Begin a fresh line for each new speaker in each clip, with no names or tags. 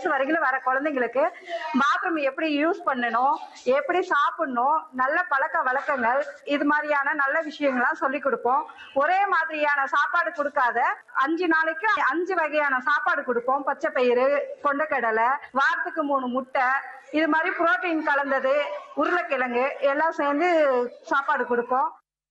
வயசு வரைக்கும் வர குழந்தைங்களுக்கு பாத்ரூம் எப்படி யூஸ் பண்ணணும் எப்படி சாப்பிடணும் நல்ல பழக்க வழக்கங்கள் இது மாதிரியான நல்ல விஷயங்கள்லாம் சொல்லி கொடுப்போம் ஒரே மாதிரியான சாப்பாடு கொடுக்காத அஞ்சு நாளைக்கு அஞ்சு வகையான சாப்பாடு கொடுப்போம் பச்சை பயிறு கொண்டக்கடலை வாரத்துக்கு மூணு முட்டை இது மாதிரி புரோட்டீன் கலந்தது உருளைக்கிழங்கு எல்லாம் சேர்ந்து சாப்பாடு கொடுப்போம்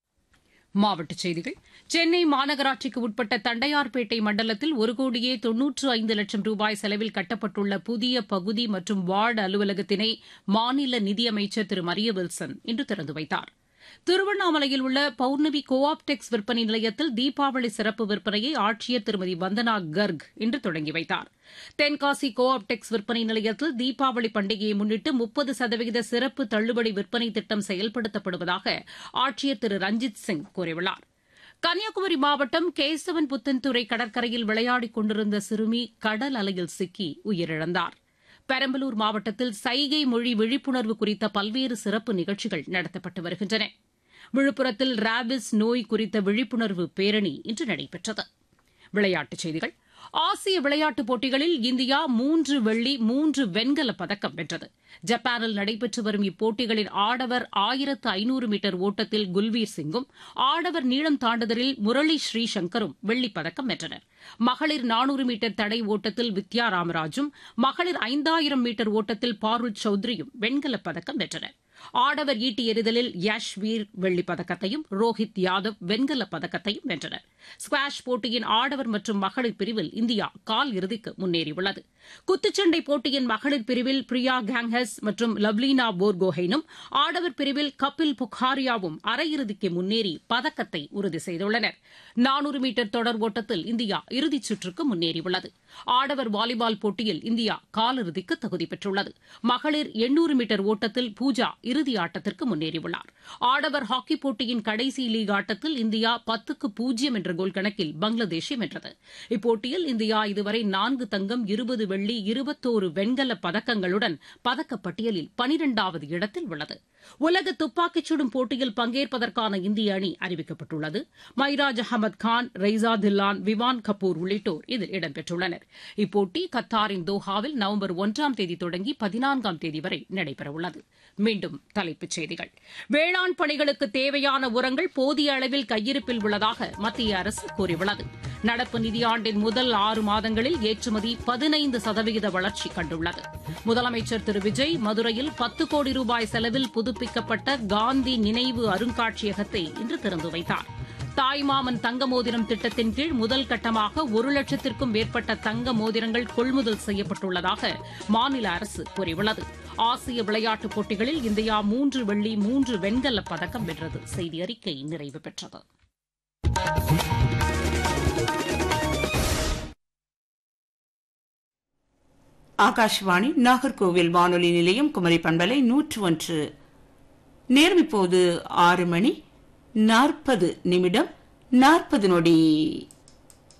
மாவட்டச் செய்திகள் சென்னை மாநகராட்சிக்கு உட்பட்ட தண்டையார்பேட்டை மண்டலத்தில் ஒரு கோடியே தொன்னூற்று ஐந்து லட்சம் ரூபாய் செலவில் கட்டப்பட்டுள்ள புதிய பகுதி மற்றும் வார்டு அலுவலகத்தினை மாநில நிதியமைச்சர் திரு மரிய வில்சன் இன்று திறந்து வைத்தார் திருவண்ணாமலையில் உள்ள பௌர்ணமி கோ ஆப்டெக்ஸ் விற்பனை நிலையத்தில் தீபாவளி சிறப்பு விற்பனையை ஆட்சியர் திருமதி வந்தனா கர்க் இன்று தொடங்கி வைத்தார் தென்காசி கோ ஆப்டெக்ஸ் விற்பனை நிலையத்தில் தீபாவளி பண்டிகையை முன்னிட்டு முப்பது சதவிகித சிறப்பு தள்ளுபடி விற்பனை திட்டம் செயல்படுத்தப்படுவதாக ஆட்சியர் திரு ரஞ்சித் சிங் கூறியுள்ளார் கன்னியாகுமரி மாவட்டம் கேசவன் புத்தன்துறை கடற்கரையில் விளையாடிக் கொண்டிருந்த சிறுமி கடல் அலையில் சிக்கி உயிரிழந்தார் பெரம்பலூர் மாவட்டத்தில் சைகை மொழி விழிப்புணர்வு குறித்த பல்வேறு சிறப்பு நிகழ்ச்சிகள் நடத்தப்பட்டு வருகின்றன விழுப்புரத்தில் ராபிஸ் நோய் குறித்த விழிப்புணர்வு பேரணி இன்று நடைபெற்றது விளையாட்டுச் செய்திகள் ஆசிய விளையாட்டுப் போட்டிகளில் இந்தியா மூன்று வெள்ளி மூன்று வெண்கலப் பதக்கம் வென்றது ஜப்பானில் நடைபெற்று வரும் இப்போட்டிகளின் ஆடவர் ஆயிரத்து ஐநூறு மீட்டர் ஓட்டத்தில் குல்வீர் சிங்கும் ஆடவர் நீளம் தாண்டுதலில் முரளி ஸ்ரீசங்கரும் வெள்ளிப் பதக்கம் வென்றனர் மகளிர் நானூறு மீட்டர் தடை ஓட்டத்தில் வித்யா ராமராஜும் மகளிர் ஐந்தாயிரம் மீட்டர் ஓட்டத்தில் பாருல் சௌத்ரியும் வெண்கலப் பதக்கம் வென்றனர் ஆடவர் ஈட்டி எறிதலில் யஷ் வீர் வெள்ளிப் பதக்கத்தையும் ரோஹித் யாதவ் வெண்கலப் பதக்கத்தையும் வென்றனர் ஸ்குவாஷ் போட்டியின் ஆடவர் மற்றும் மகளிர் பிரிவில் இந்தியா கால் இறுதிக்கு முன்னேறியுள்ளது குத்துச்சண்டை போட்டியின் மகளிர் பிரிவில் பிரியா கேங்ஹஸ் மற்றும் லவ்லீனா போர்கோஹைனும் ஆடவர் பிரிவில் கபில் புகாரியாவும் அரையிறுதிக்கு முன்னேறி பதக்கத்தை உறுதி செய்துள்ளனர் நானூறு மீட்டர் தொடர் ஓட்டத்தில் இந்தியா இறுதிச் சுற்றுக்கு முன்னேறியுள்ளது ஆடவர் வாலிபால் போட்டியில் இந்தியா காலிறுதிக்கு தகுதி பெற்றுள்ளது மகளிர் எண்ணூறு மீட்டர் ஓட்டத்தில் பூஜா இறுதி ஆட்டத்திற்கு முன்னேறியுள்ளார் ஆடவர் ஹாக்கி போட்டியின் கடைசி லீக் ஆட்டத்தில் இந்தியா பத்துக்கு பூஜ்ஜியம் என்ற கோல் கணக்கில் பங்களாதேஷை வென்றது இப்போட்டியில் இந்தியா இதுவரை நான்கு தங்கம் இருபது வெள்ளி இருபத்தோரு வெண்கல பதக்கங்களுடன் பதக்கப்பட்டியலில் பனிரெண்டாவது இடத்தில் உள்ளது உலக துப்பாக்கிச் சுடும் போட்டியில் பங்கேற்பதற்கான இந்திய அணி அறிவிக்கப்பட்டுள்ளது மைராஜ் அகமது கான் ரெய்சா தில்லான் விவான் கபூர் உள்ளிட்டோர் இதில் இடம்பெற்றுள்ளனர் இப்போட்டி கத்தாரின் தோஹாவில் நவம்பர் ஒன்றாம் தேதி தொடங்கி பதினான்காம் தேதி வரை நடைபெறவுள்ளது மீண்டும் தலைப்புச் செய்திகள் வேளாண் பணிகளுக்கு தேவையான உரங்கள் போதிய அளவில் கையிருப்பில் உள்ளதாக மத்திய அரசு கூறியுள்ளது நடப்பு நிதியாண்டின் முதல் ஆறு மாதங்களில் ஏற்றுமதி பதினைந்து சதவிகித வளர்ச்சி கண்டுள்ளது முதலமைச்சர் திரு விஜய் மதுரையில் பத்து கோடி ரூபாய் செலவில் புதுப்பிக்கப்பட்ட காந்தி நினைவு அருங்காட்சியகத்தை இன்று திறந்து வைத்தார் தாய்மாமன் தங்க மோதிரம் திட்டத்தின் கீழ் முதல் கட்டமாக ஒரு லட்சத்திற்கும் மேற்பட்ட தங்க மோதிரங்கள் கொள்முதல் செய்யப்பட்டுள்ளதாக மாநில அரசு கூறியுள்ளது ஆசிய விளையாட்டுப் போட்டிகளில் இந்தியா மூன்று வெள்ளி மூன்று வெண்கலப் பதக்கம் வென்றது செய்தி அறிக்கை நிறைவு பெற்றது
ஆகாஷ்வாணி நாகர்கோவில் வானொலி நிலையம் குமரி பண்பலை நூற்று ஒன்று நேரம் இப்போது ஆறு மணி நாற்பது நிமிடம் நாற்பது நொடி